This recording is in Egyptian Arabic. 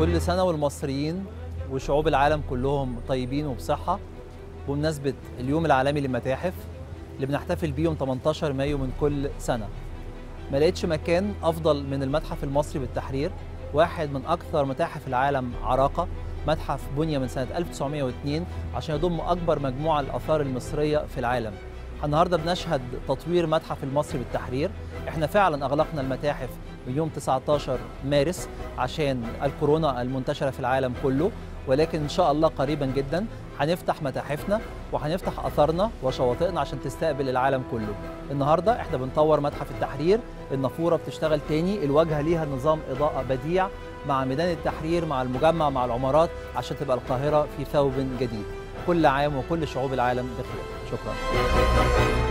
كل سنة والمصريين وشعوب العالم كلهم طيبين وبصحة بمناسبة اليوم العالمي للمتاحف اللي بنحتفل بيهم 18 مايو من كل سنة ما لقيتش مكان أفضل من المتحف المصري بالتحرير واحد من أكثر متاحف العالم عراقة متحف بني من سنة 1902 عشان يضم أكبر مجموعة الآثار المصرية في العالم النهارده بنشهد تطوير متحف المصري بالتحرير احنا فعلا اغلقنا المتاحف من يوم 19 مارس عشان الكورونا المنتشره في العالم كله ولكن ان شاء الله قريبا جدا هنفتح متاحفنا وهنفتح اثارنا وشواطئنا عشان تستقبل العالم كله النهارده احنا بنطور متحف التحرير النافوره بتشتغل تاني الواجهه ليها نظام اضاءه بديع مع ميدان التحرير مع المجمع مع العمارات عشان تبقى القاهره في ثوب جديد كل عام وكل شعوب العالم بخير شكرا